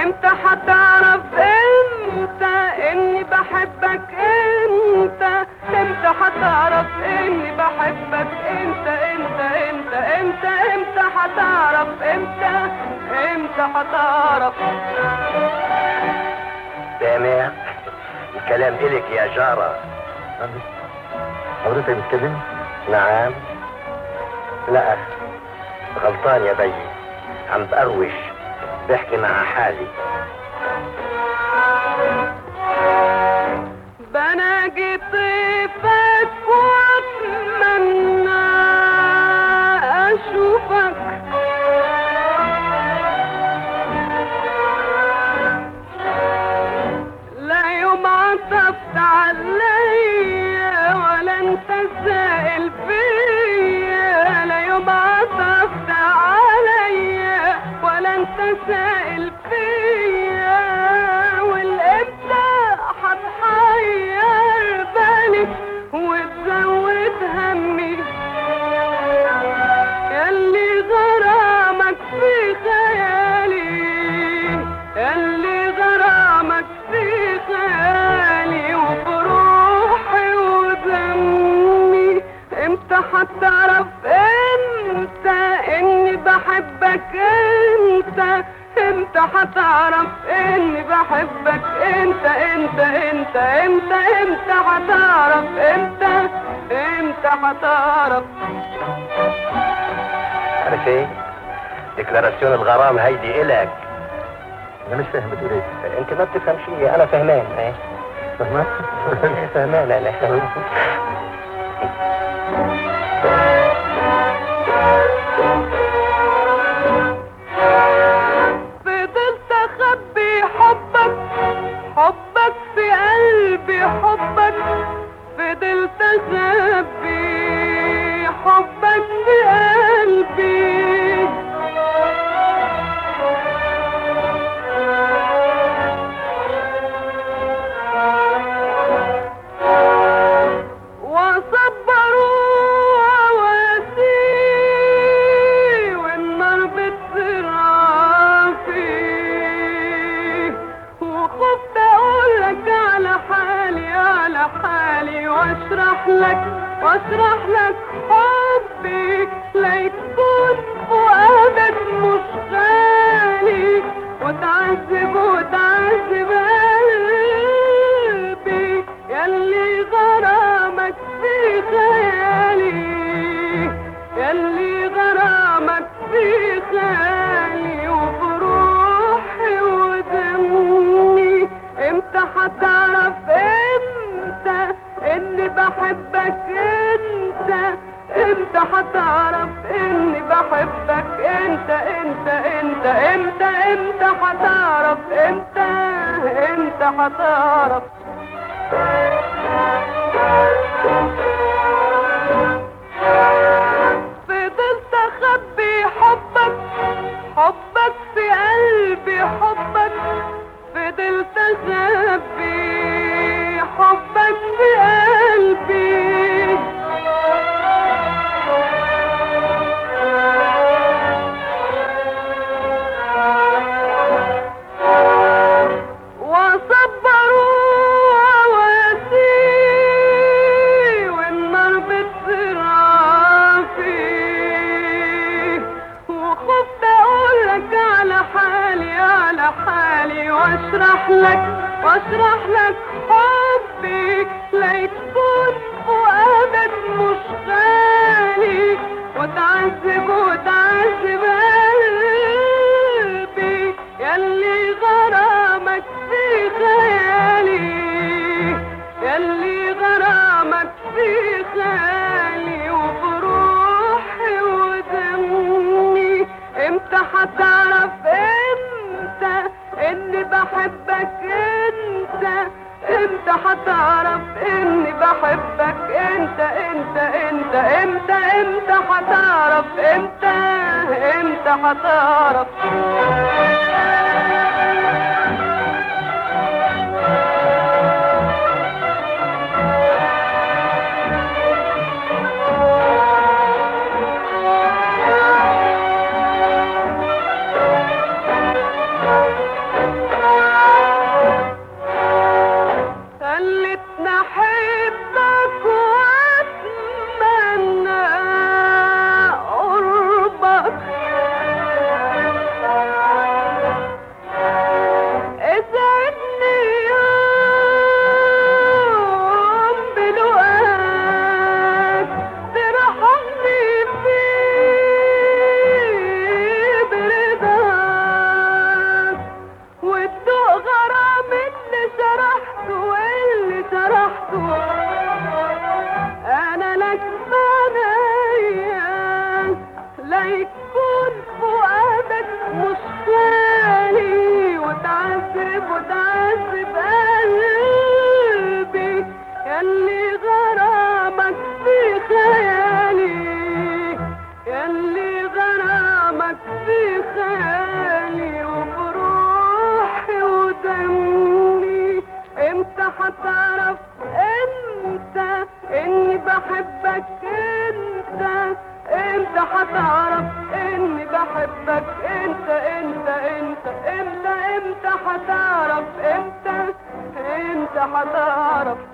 امتى هتعرف امتى اني بحبك انت امتى هتعرف اني بحبك انت انت انت انت امتى هتعرف امتى امتى هتعرف سامع الكلام إلك يا جارة حضرتك بتكلمني نعم لا غلطان يا بيي عم بقروش بحكي مع حالي بناجي طيفك واتمنى اشوفك لا يوم عطفت عليا ولا انت سائل فيا لا يوم عطفت عليا ولا انت سائل فيا والامتى هتحير بالي وتزود همي ياللي غرامك في خيالي ياللي غرامك في خيالي وبروحي ودمي امتى هتعرف انت اني بحبك انت امتى هتعرف اني بحبك انت انت انت امتى امتى هتعرف امتى امتى هتعرف عارف ايه ديكلاراسيون الغرام هيدي إلك انا مش فاهم بتقول ايه انت ما بتفهم شيء انا فهمان ايه فاهمة؟ فهمان انا فضلت اخبي حبك حبك في قلبي حبك فضلت اخبي حبك في قلبي وصبروا واسي والنار بتسرع فيه وخفت اقولك على حالي على حالي واشرح لك واشرح لك حبي ليكون فؤادك مش غالي وتعذب وتعذب قلبي ياللي غرامك في خيالي ياللي غرامك في خيالي وبروحي ودمي امتى هتعرف امتى اني بحبك انت امتى هتعرف اني بحبك انت انت انت امتى امتى هتعرف امتى امتى هتعرف فضلت اخبي حبك حبك في قلبي حبك فضلت اخبي حبك في قلبي وصبروا واسي والنار بتسرع فيه وخفت اقولك على حالي على حالي واشرح لك واشرح لك حبي ليكون فؤادك مش غالي وتعذب وتعذب قلبي ياللي غرامك في خيالي ياللي غرامك في خيالي وبروحي ودمي امتى هتعرف امتى اني بحبك انت امتى هتعرف اني بحبك انت انت انت امتى امتى هتعرف امتى امتى هتعرف بعينيا لا يكون فؤادك مش خالي وتعذب وتعذب قلبي ياللي غرامك في خيالي ياللي غرامك في خيالي وبروحي ودمي امتى هتعرف انت اني بحبك انت انت هتعرف اني بحبك انت انت انت امتى امتى هتعرف امتى امتى هتعرف